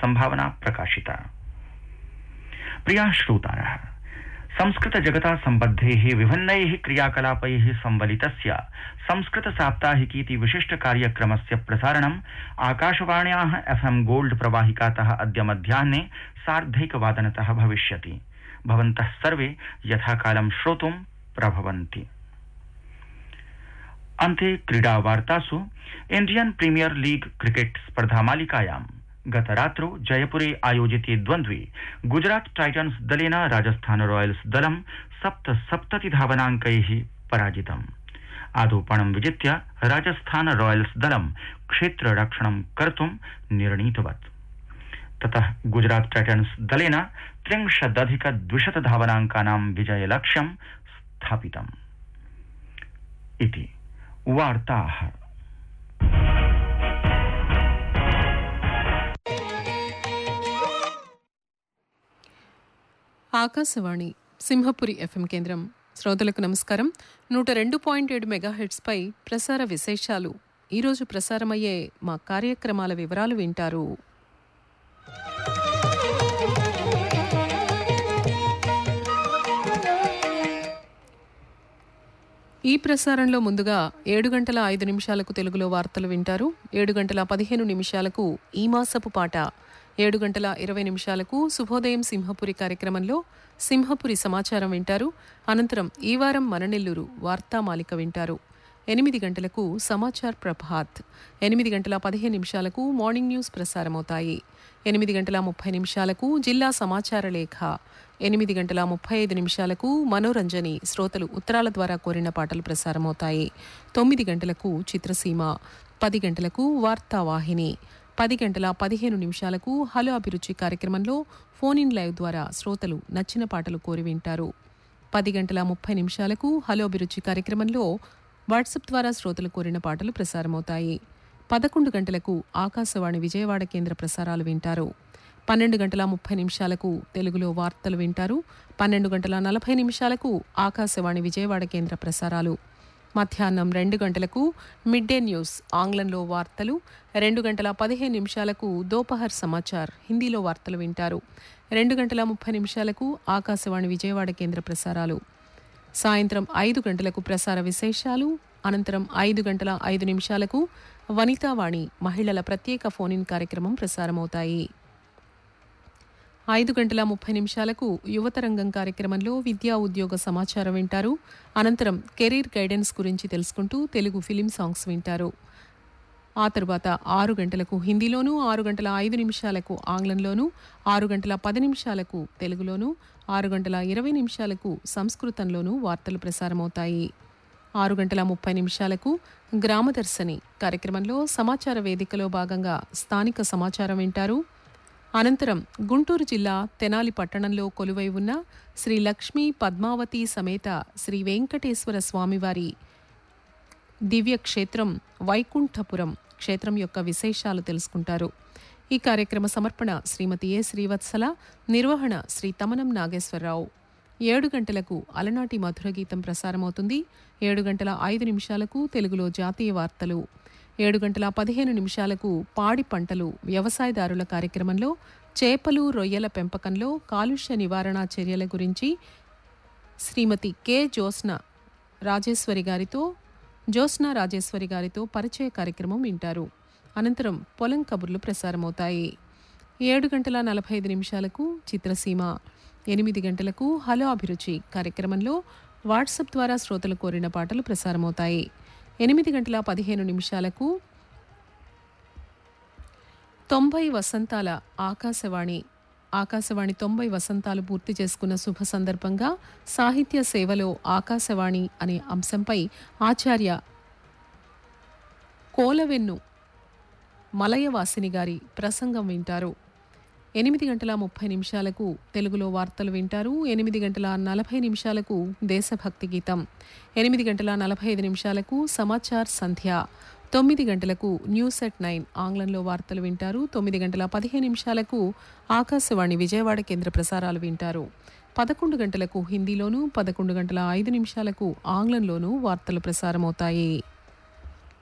संभावना प्रकाशिता प्रिया श्रोतारः संस्कृत जगता सम्बद्धैः विभिन्नैः क्रियाकलापैः संवलितस्य संस्कृत साप्ताहिकीति विशिष्ट कार्यक्रमस्य प्रसारणम् आकाशवाण्याः एफएम् गोल्ड प्रवाहिकातः अद्य मध्याह्ने सार्धैकवादनतः भविष्यति भवन्तः सर्वे यथाकालं श्रोतुं प्रभवन्ति अन्ते क्रीडावार्तासु इण्डियन् प्रीमियर लीग क्रिकेट स्पर्धामालिकायां गतरात्रौ जयपुरे आयोजिते द्वन्द्वे गुजरात टाइटन्स दलेन राजस्थान रॉयल्स दलं सप्त सप्तति धावनाङ्कैः पराजितम् आदौ विजित्य राजस्थान रॉयल्स दलं क्षेत्ररक्षणं कर्तुं निर्णीतवत् ततः गुजरात टाइटन्स दलेन त्रिंशदधिक द्विशत धावनाङ्कानां विजयलक्ष्यं स्थापितम् इति वार्ताः ఆకాశవాణి సింహపురి ఎఫ్ఎం కేంద్రం శ్రోతలకు నమస్కారం నూట రెండు పాయింట్ ఏడు మెగాహెట్స్పై ప్రసార విశేషాలు ఈరోజు ప్రసారమయ్యే మా కార్యక్రమాల వివరాలు వింటారు ఈ ప్రసారంలో ముందుగా ఏడు గంటల ఐదు నిమిషాలకు తెలుగులో వార్తలు వింటారు ఏడు గంటల పదిహేను నిమిషాలకు ఈ మాసపు పాట ఏడు గంటల ఇరవై నిమిషాలకు శుభోదయం సింహపురి కార్యక్రమంలో సింహపురి సమాచారం వింటారు అనంతరం ఈ వారం మననెల్లూరు వార్తామాలిక వింటారు ఎనిమిది గంటలకు సమాచార్ ప్రభాత్ ఎనిమిది గంటల పదిహేను నిమిషాలకు మార్నింగ్ న్యూస్ ప్రసారమవుతాయి ఎనిమిది గంటల ముప్పై నిమిషాలకు జిల్లా సమాచార లేఖ ఎనిమిది గంటల ముప్పై ఐదు నిమిషాలకు మనోరంజని శ్రోతలు ఉత్తరాల ద్వారా కోరిన పాటలు ప్రసారమవుతాయి తొమ్మిది గంటలకు చిత్రసీమ పది గంటలకు వార్తావాహిని పది గంటల పదిహేను నిమిషాలకు హలో అభిరుచి కార్యక్రమంలో ఫోన్ ఇన్ లైవ్ ద్వారా శ్రోతలు నచ్చిన పాటలు కోరి వింటారు పది గంటల ముప్పై నిమిషాలకు హలో అభిరుచి కార్యక్రమంలో వాట్సాప్ ద్వారా శ్రోతలు కోరిన పాటలు ప్రసారమవుతాయి పదకొండు గంటలకు ఆకాశవాణి విజయవాడ కేంద్ర ప్రసారాలు వింటారు పన్నెండు గంటల ముప్పై నిమిషాలకు తెలుగులో వార్తలు వింటారు పన్నెండు గంటల నలభై నిమిషాలకు ఆకాశవాణి విజయవాడ కేంద్ర ప్రసారాలు మధ్యాహ్నం రెండు గంటలకు మిడ్ డే న్యూస్ ఆంగ్లంలో వార్తలు రెండు గంటల పదిహేను నిమిషాలకు దోపహర్ సమాచార్ హిందీలో వార్తలు వింటారు రెండు గంటల ముప్పై నిమిషాలకు ఆకాశవాణి విజయవాడ కేంద్ర ప్రసారాలు సాయంత్రం ఐదు గంటలకు ప్రసార విశేషాలు అనంతరం ఐదు గంటల ఐదు నిమిషాలకు వనితావాణి మహిళల ప్రత్యేక ఫోన్ ఇన్ కార్యక్రమం ప్రసారమవుతాయి ఐదు గంటల ముప్పై నిమిషాలకు యువతరంగం కార్యక్రమంలో విద్యా ఉద్యోగ సమాచారం వింటారు అనంతరం కెరీర్ గైడెన్స్ గురించి తెలుసుకుంటూ తెలుగు ఫిలిం సాంగ్స్ వింటారు ఆ తరువాత ఆరు గంటలకు హిందీలోను ఆరు గంటల ఐదు నిమిషాలకు ఆంగ్లంలోను ఆరు గంటల పది నిమిషాలకు తెలుగులోను ఆరు గంటల ఇరవై నిమిషాలకు సంస్కృతంలోనూ వార్తలు ప్రసారమవుతాయి ఆరు గంటల ముప్పై నిమిషాలకు గ్రామదర్శని కార్యక్రమంలో సమాచార వేదికలో భాగంగా స్థానిక సమాచారం వింటారు అనంతరం గుంటూరు జిల్లా తెనాలి పట్టణంలో కొలువై ఉన్న శ్రీ లక్ష్మీ పద్మావతి సమేత శ్రీ వెంకటేశ్వర స్వామివారి దివ్య క్షేత్రం వైకుంఠపురం క్షేత్రం యొక్క విశేషాలు తెలుసుకుంటారు ఈ కార్యక్రమ సమర్పణ శ్రీమతి ఏ శ్రీవత్సల నిర్వహణ శ్రీ తమనం నాగేశ్వరరావు ఏడు గంటలకు అలనాటి మధుర గీతం ప్రసారమవుతుంది ఏడు గంటల ఐదు నిమిషాలకు తెలుగులో జాతీయ వార్తలు ఏడు గంటల పదిహేను నిమిషాలకు పాడి పంటలు వ్యవసాయదారుల కార్యక్రమంలో చేపలు రొయ్యల పెంపకంలో కాలుష్య నివారణ చర్యల గురించి శ్రీమతి కె జ్యోత్స్న రాజేశ్వరి గారితో జ్యోత్స్న రాజేశ్వరి గారితో పరిచయ కార్యక్రమం వింటారు అనంతరం పొలం కబుర్లు ప్రసారమవుతాయి ఏడు గంటల నలభై ఐదు నిమిషాలకు చిత్రసీమ ఎనిమిది గంటలకు హలో అభిరుచి కార్యక్రమంలో వాట్సాప్ ద్వారా శ్రోతలు కోరిన పాటలు ప్రసారమవుతాయి ఎనిమిది గంటల పదిహేను నిమిషాలకు తొంభై వసంతాల ఆకాశవాణి ఆకాశవాణి తొంభై వసంతాలు పూర్తి చేసుకున్న శుభ సందర్భంగా సాహిత్య సేవలో ఆకాశవాణి అనే అంశంపై ఆచార్య కోలవెన్ను మలయవాసిని గారి ప్రసంగం వింటారు ఎనిమిది గంటల ముప్పై నిమిషాలకు తెలుగులో వార్తలు వింటారు ఎనిమిది గంటల నలభై నిమిషాలకు దేశభక్తి గీతం ఎనిమిది గంటల నలభై ఐదు నిమిషాలకు సమాచార్ సంధ్య తొమ్మిది గంటలకు న్యూస్ ఎట్ నైన్ ఆంగ్లంలో వార్తలు వింటారు తొమ్మిది గంటల పదిహేను నిమిషాలకు ఆకాశవాణి విజయవాడ కేంద్ర ప్రసారాలు వింటారు పదకొండు గంటలకు హిందీలోనూ పదకొండు గంటల ఐదు నిమిషాలకు ఆంగ్లంలోనూ వార్తలు ప్రసారమవుతాయి